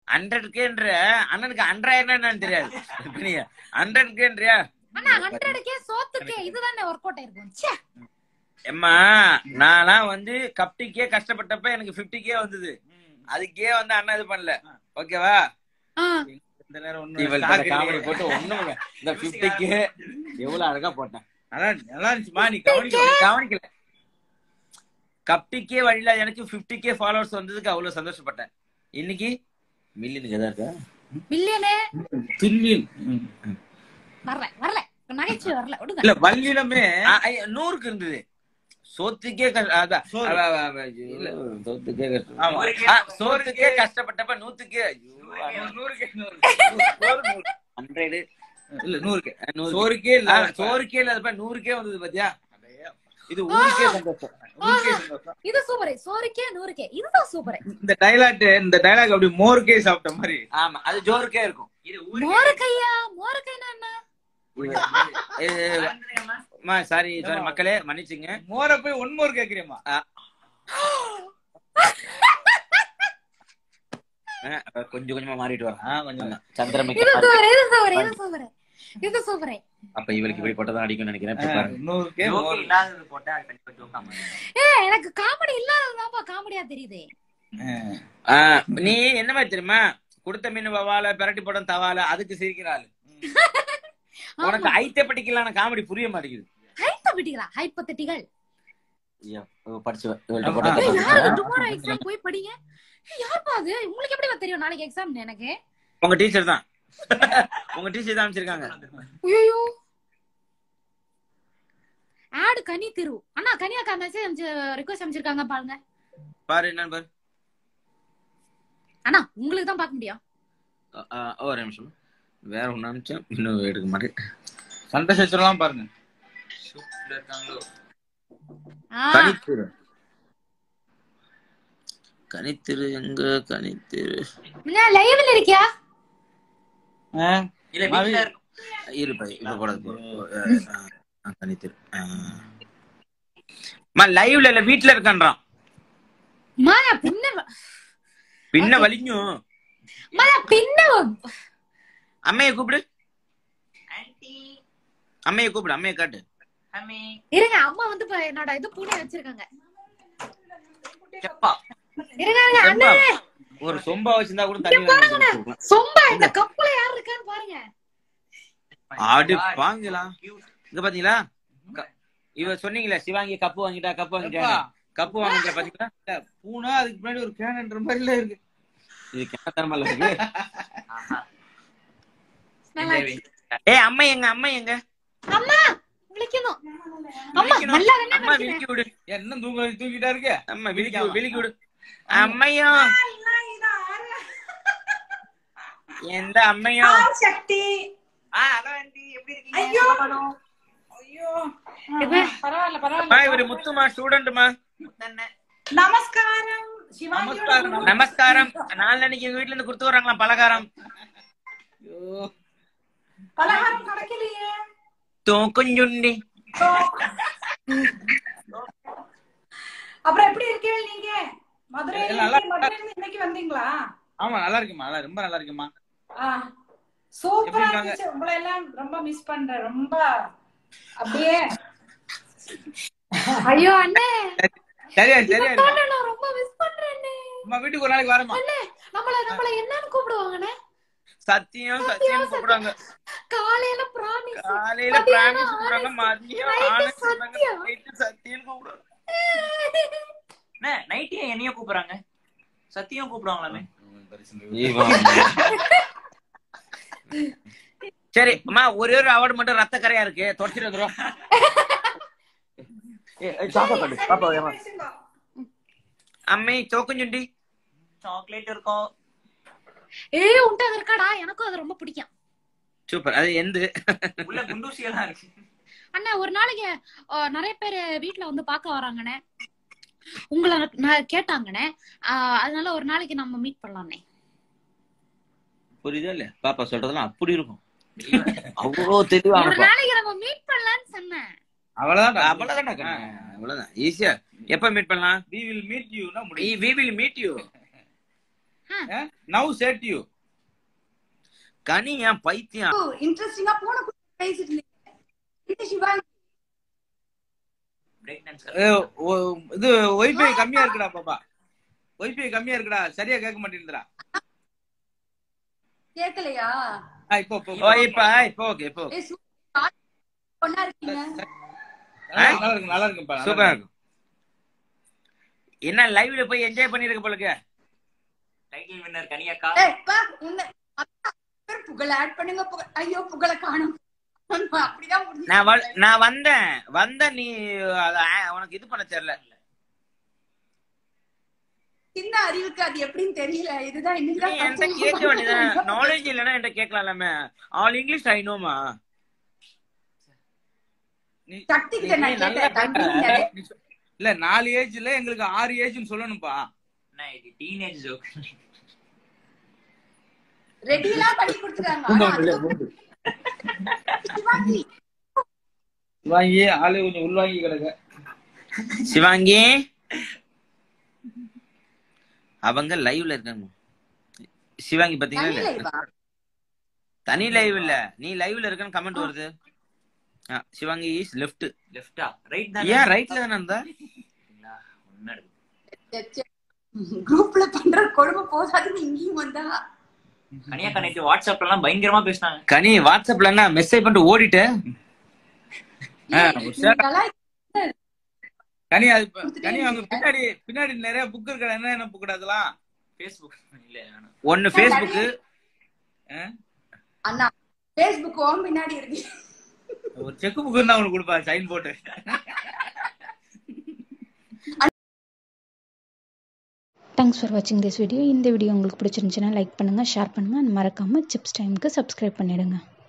Hundred கேன்ற அண்ணனுக்கு hundred என்னன்னு தெரியாது நீங்க ஹண்ட்ரட் கேன்றியா ஆனா ஹண்ட்ரடுக்கே சோத்துக்கே இதுதானே ஒர்க் அவுட் ஆயிருக்கும் ச்சே. எம்மா நான்லாம் வந்து கப்டிக்கே கஷ்டப்பட்டப்ப எனக்கு 50 கே வந்தது அதுக்கே வந்து அண்ணா இது பண்ணல ஓகேவா ஆ, இந்த நேரம் ஒண்ணும் இவள்கிட்ட stock காமெடி இல்லையே. போட்டு ஒண்ணும் இல்ல. இந்த 50 கே எவ்வளவு அழகா போட்டேன் நல்லா இருந்துச்சு, நல்லா இருந்துச்சுமா நீ கவனிக்க நீ கவனிக்கல கப்டிக்கே வழியில எனக்கு 50 கே ஃபாலோவர்ஸ் வந்ததுக்கு அவ்வளவு சந்தோஷப்பட்டேன் இன்னைக்கு மில்லியனுக்கு எதா இருக்கா மில்லியனே துல்லியன் வரல வரல நகைச்சுவை வரல விடுங்க இல்ல வல்லினமே ஆ, ஐ- நூறுக்கு இருந்தது சோத்துக்கே கஷ்ட- அதான். சோறு. அவ- அவ- அவ- இல்ல, சோத்துக்கே கஷ்டம். ஆமா. ஆ, சோத்துக்கே கஷ்டப்பட்டப்ப நூத்துக்கே ஐயோ, நூறுக்கே நூறு. hundred, இல்ல நூறுக்கே நூறு. சோறுக்கே இல்ல ஆ, சோறுக்கே இல்லாதப்ப நூறுக்கே வந்தது பாத்தியா இது ஊருக்கே சந்தோஷம் நூறுக்கே சந்தோஷம். இது சூப்பர் சோறுக்கே நூறுக்கே இதுதான் சூப்பர் இந்த டைலாக் இந்த டைலாக் அப்படி மோருக்கே சாப்பிட்ட மாதிரி ஆமா அது ஜோருக்கே இருக்கும் மோரு கையா மோரு கைனா என்ன சாரி சாரி மக்களே மன்னிச்சுங்க மோரை போய் ஒன் மோர் கேக்குறியம்மா ஆ, கொஞ்சம் கொஞ்சமா மாறிட்டு வரோம் ஆ கொஞ்சம் சந்திரமிக்க இது சூப்பர் இது சூப்பர் இது சூப்பர் இது சூப்பர் அப்ப இவளுக்கு இப்படி போட்டதான் அடிக்கும்னு நினைக்கிறேன் இப்ப பாருங்க. நூறுக்கே மோர் ஏ எனக்கு காமெடி இல்லாததாப்பா காமெடியா தெரியுது ஆ, நீ என்ன மாதிரி தெரியுமா கொடுத்த மீன் வவால பிரட்டி படம் தவால அதுக்கு சிரிக்கிற ஆளு உனக்கு ஐத்த படிக்கலான காமெடி புரிய மாட்டேங்குது ஹைப்பத்திட்டிகளா ஹைப்பத்திட்டிகள் ஐயோ, இவ படிச்சு வ- இவள்ட்ட ஆமா. போட்டதை ஏய், படிச்சு யாருக்கு வா. டுமாரோ எக்ஸாம் போய் படிங்க ஏய், யாருப்பா அது உங்களுக்கு எப்படி தெரியும் நாளைக்கு எக்ஸாம் எனக்கு உங்க டீச்சர் தான் உங்க டீச்சர் தான் அமைச்சிருக்காங்க ஐயோ ஆடு கனி திரு அண்ணா கனியாக்கா மெசேஜ் அனுப்பிச்சு ரிக்வஸ்ட் அமைச்சிருக்காங்க பாருங்க பாரு என்னன்னு பாரு அண்ணா உங்களுக்கு தான் பார்க்க முடியும் ஆ, ஆ, ஒரு நிமிஷம் வேற ஒண்ணு அனுப்பிச்சேன் இன்னும் எடுக்க மாட்டேன் சண்டை சச்சரலாம் பாருங்க ஆ, கனித்திரு கனித்திரு எங்க கனித்திரு என்ன லைவ்ல இருக்கியா ஆ, மாவி. இருப்பா இப்ப கூட கனித்திரு மா லைவ்ல இல்ல வீட்ல இருக்கன்றான் மாயா பின்ன பின்ன வலிக்கும் மாயா பின்ன அம்மையை கூப்பிடு அம்மையை கூப்பிடு அம்மையை காட்டு இருங்க அம்மா வந்து இப்ப என்னோட இது பூனை வச்சிருக்காங்க இருங்க இருங்க அண்ணே ஒரு சொம்பா வச்சிருந்தா கூட தண்ணி வாங்கி குடிச்சிருக்கலாம். சொம்பா இந்த கப்புல யார் இருக்கான்னு பாருங்க ஆடு பாங்களா இங்க பாத்தீங்களா க- இவ சொன்னீங்களா சிவாங்கி கப்பு வாங்கிட்டா கப்பு வாங்கிட்டா அப்பா. கப்பு வாங்கிட்டா பாத்தீங்களா இல்ல, பூனை அதுக்கு முன்னாடி ஒரு கேனன்ற மாதிரில இருக்கு இது கேட்டமா இருக்கு நல்லா இருக்கு. ஏய் அம்மா எங்க அம்மா எங்க அம்மா விളിക്കുന്നു அம்மா விழிக்கணும். நல்லா தானே அம்மா நடிக்கிறேன். விழிக்கி விடு என்ன தூங்க தூக்கிட்டா இருக்கு அம்மா விழிக்கி விடு, விழிக்கி விடு அம்மையும் எந்த அம்மையும் சக்தி ஐயோ ஐயோ இப்ப பரவாயில்ல அம்மா பரவாயில்ல இவரு முத்துமா ஸ்டூடெண்ட்மா நமஸ்காரம் சிவாஜியோட நமஸ்காரம், குரு. நமஸ்காரம் நாளைக்கு எங்க வீட்ல இருந்து கொடுத்து வர்றாங்களாம் பலகாரம் ஐயோ. பலகாரம் கிடைக்கலையே தூக்குஞ்சுண்டி அப்புறம் எப்படி இருக்கீங்க நீங்க மதுரை எல்லாம் நல்லா- மதுரையில இன்னைக்கு வந்தீங்களா ஆமா நல்லா இருக்குமா நல்லா ரொம்ப நல்லா இருக்குமா ஆ, சூப்பரா எப்படி இருக்காங்க? இருந்துச்சு உங்களை எல்லாம் ரொம்ப மிஸ் பண்றேன் ரொம்ப அப்படியே ஐயோ அண்ணே சரியா சரியா இருக்கு. அண்ணே, நான் ரொம்ப மிஸ் பண்றேனே அம்மா வீட்டுக்கு ஒரு நாளைக்கு வரமா அண்ணே நம்மள நம்மள என்னன்னு கூப்பிடுவாங்கண்ணே சத்தியம் சத்தியம் கூப்பிடுறாங்க காலையில பிராமிஸ் காலையில மதியானம் பிராமிஸ் கூப்பிடுறாங்க honest, மதியம் night honest சொல்றாங்க, சத்தியம். night சத்தியம் கூப்பிடுறாங்க நைட்டே என்னைய கூப்பிடுறாங்க சத்தியம் கூப்பிடுவாங்களாமே சரி அம்மா ஒரே ஒரு அவார்டு மட்டும் ரத்த கரையா இருக்கு தொடச்சிட்டு வந்துரும் ஏய், ஏய், சாப்பா கட்டு, பாப்பா, ஏம்மா. அம்மை சோக்குஞ்சுண்டி சாக்லேட் இருக்கும் ஏய் உன்ட்ட அது இருக்காடா எனக்கும் அது ரொம்ப பிடிக்கும் சூப்பர் அது எந்த உள்ள குண்டூசி எல்லாம் இருக்கு அண்ணா ஒரு நாளைக்கு ஆ, நிறைய பேர் வீட்ல வந்து பார்க்க வராங்கண்ணே உங்களை நான் கேட்டாங்கண்ணே ஆ, அதனால ஒரு நாளைக்கு நம்ம மீட் பண்ணலாம்ண்ணே புரியுதா இல்ல பாப்பா சொல்றதெல்லாம் அப்படி இருக்கும் அவ்வளவு தெளிவான ஒரு நாளைக்கு நம்ம மீட் பண்ணலாம்னு சொன்னேன் அவ்வளவுதான் அவ்வளவுதான் கண்ணு. அவ்வளவுதான் ஈஸியா எப்ப மீட் பண்ணலாம் வி வில் மீட் யூனா முடியும் we will meet you now sad you Kani ஏன் பைத்தியம் இன்ட்ரெஸ்டிங்கா போன பேசிட்டு இருந்தீங்க இது சிவாங்கி பிரேக் டான்ஸ் இது ஒய்ஃபை கம்மியா இருக்குடா பாப்பா ஒய்ஃபை கம்மியா இருக்குடா சரியா கேட்க மாட்டேங்குதுடா கேட்கலையா ஆ, இப்போ இப்போ ஓ இப்ப இப்ப ஓகே இப்போ ஏய், சூப்பர். பொண்ணா இருக்கீங்க நல்லா இருக்கு நல்லா இருக்குப்பா நல்லா சூப்பரா இருக்கு. இருக்கும் என்ன லைவ்ல போய் என்ஜாய் பண்ணிருக்க போலுக்கு டைட்டில் வின்னர் கனியக்கா ஏய், பா, உன்னை- அக்கா, பேர் புகழ் ஆட் பண்ணுங்க புகழ். ஐயோ புகழ காணும் அப்படிதான் முடிஞ்சு நான் வ- நான் வந்தேன் வந்த நீ அத ஆ- உனக்கு இது பண்ண தெரியல சின்ன அறிவுக்கு அது எப்படின்னு தெரியல இதுதான் நீ இன்னைக்குதான் என்கிட்ட first கேட்க time வேண்டியதான் நாலேஜ் இல்லைன்னா என்கிட்ட கேட்கலாமே ஆல் இங்கிலீஷ் ஐ நோமா நீ- சக்தி கிட்ட நீ நான் நல்லா கேட்டேன் தம்பி நிறைய நீ சொ- இல்ல நாலு ஏஜ்ல எங்களுக்கு ஆறு ஏஜ்னு சொல்லணும்ப்பா நான் இது டீனேஜ் ஜோக் ரெடிலாம் பண்ணி கொடுத்துட்டாங்க ஆனா அதுக்கு சிவாங்கி வாங்கி ஆளு கொஞ்சம் உள்வாங்கி கிடக்க சிவாங்கி அவங்க லைவ்ல இருக்காங்க சிவாங்கி பாத்தீங்களா தனியில இல்ல? இவா? தனி லைவ் இல்ல நீ லைவ்ல இருக்கன்னு கமெண்ட் வருது ஆ, சிவாங்கி இஸ் லெஃப்ட் லெஃப்டா ரைட் தான் ஏன் ரைட்ல தானே இருந்தா ஒன்னு சரி, சரி. குரூப்ல பண்ற கொடுமை போதாதுன்னு இங்கேயும் வந்தா கனியக்கா நேற்று வாட்ஸ்அப்ல எல்லாம் பயங்கரமா பேசினாங்க கனி வாட்ஸ்அப்ல என்ன மெசேஜ் பண்ணிட்டு ஓடிட்டு ஆ, ஏய், ஒரு சேட்டை. நீங்கெல்லாம் கனி அது இப்ப- கனி அவங்க பின்னாடி பின்னாடி நிறைய புக் இருக்கா என்ன என்ன புக் அதெல்லாம் ஃபேஸ்புக் இல்ல வேணாம் ஒன்னு ஃபேஸ்புக் அண்ணா பேஸ்புக் ஓம் பின்னாடி இருக்கு ஒரு செக் புக் இருந்தா அவனுக்கு கொடுப்பா சைன் போட்டு தேங்க்ஸ் ஃபார் வாட்சிங் திஸ் வீடியோ இந்த வீடியோ உங்களுக்கு பிடிச்சிருந்துச்சுன்னா லைக் பண்ணுங்கள் ஷேர் பண்ணுங்கள் மறக்காமல் சிப்ஸ் டைமுக்கு சப்ஸ்கிரைப் பண்ணிடுங்க